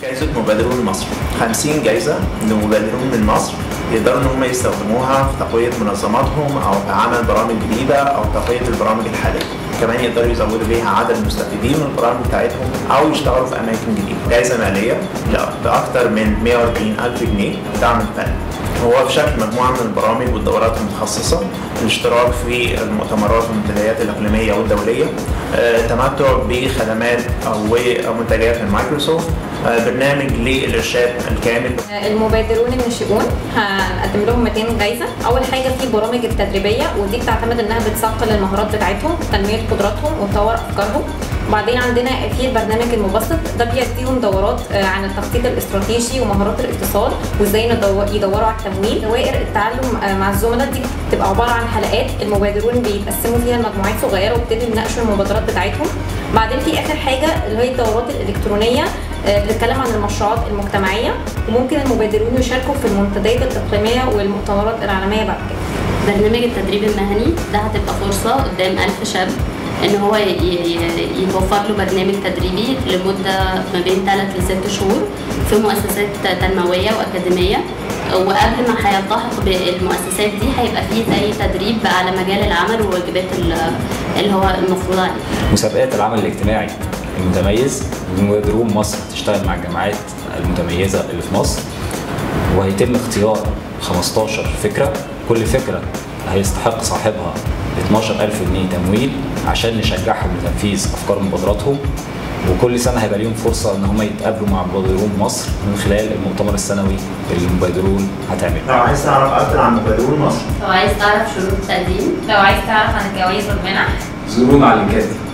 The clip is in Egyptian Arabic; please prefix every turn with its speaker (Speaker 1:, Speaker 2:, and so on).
Speaker 1: جائزة مبادرون مصر 50 جائزة لمبادرون من مصر يقدروا ان هم يستخدموها في تقوية منظماتهم او في عمل برامج جديدة او تقوية البرامج الحالية كمان يقدروا يزودوا بيها عدد المستفيدين من البرامج بتاعتهم او يشتغلوا في اماكن جديدة جائزة مالية بأكثر من 140 ألف جنيه دعم الفن هو في شكل مجموعة من البرامج والدورات المتخصصة الاشتراك في المؤتمرات والمنتديات الإقليمية والدولية التمتع بخدمات أو منتجات من مايكروسوفت برنامج للإرشاد الكامل
Speaker 2: المبادرون الناشئون هنقدم لهم 200 جايزة أول حاجة في برامج التدريبية ودي بتعتمد إنها بتثقل المهارات بتاعتهم تنمية قدراتهم وتطور أفكارهم وبعدين عندنا في البرنامج المبسط ده بيديهم دورات عن التخطيط الاستراتيجي ومهارات الاتصال وازاي يدوروا على التمويل دوائر التعلم مع الزملاء دي بتبقى عباره عن حلقات المبادرون بيتقسموا فيها لمجموعات صغيره وبيبتدوا يناقشوا المبادرات بتاعتهم بعدين في اخر حاجه اللي هي الدورات الالكترونيه بتتكلم عن المشروعات المجتمعيه وممكن المبادرون يشاركوا في المنتديات الاقليميه والمؤتمرات العالميه بعد كده
Speaker 3: برنامج التدريب المهني ده هتبقى فرصه قدام ألف شاب ان هو يتوفر له برنامج تدريبي لمده ما بين 3 ل 6 شهور في مؤسسات تنمويه واكاديميه وقبل ما هيلتحق بالمؤسسات دي هيبقى فيه زي تدريب على مجال العمل وواجبات اللي هو المفروض عليه.
Speaker 4: مسابقات العمل الاجتماعي المتميز مبادرون مصر تشتغل مع الجامعات المتميزه اللي في مصر وهيتم اختيار 15 فكره كل فكره هيستحق صاحبها 12000 جنيه تمويل عشان نشجعهم لتنفيذ افكار مبادراتهم وكل سنه هيبقى ليهم فرصه ان هم يتقابلوا مع مبادرون مصر من خلال المؤتمر السنوي اللي المبادرون هتعمله.
Speaker 1: لو عايز تعرف اكتر عن مبادرون مصر
Speaker 3: لو عايز تعرف شروط التقديم
Speaker 5: لو عايز تعرف عن الجوائز والمنح
Speaker 4: زورونا على اللينكات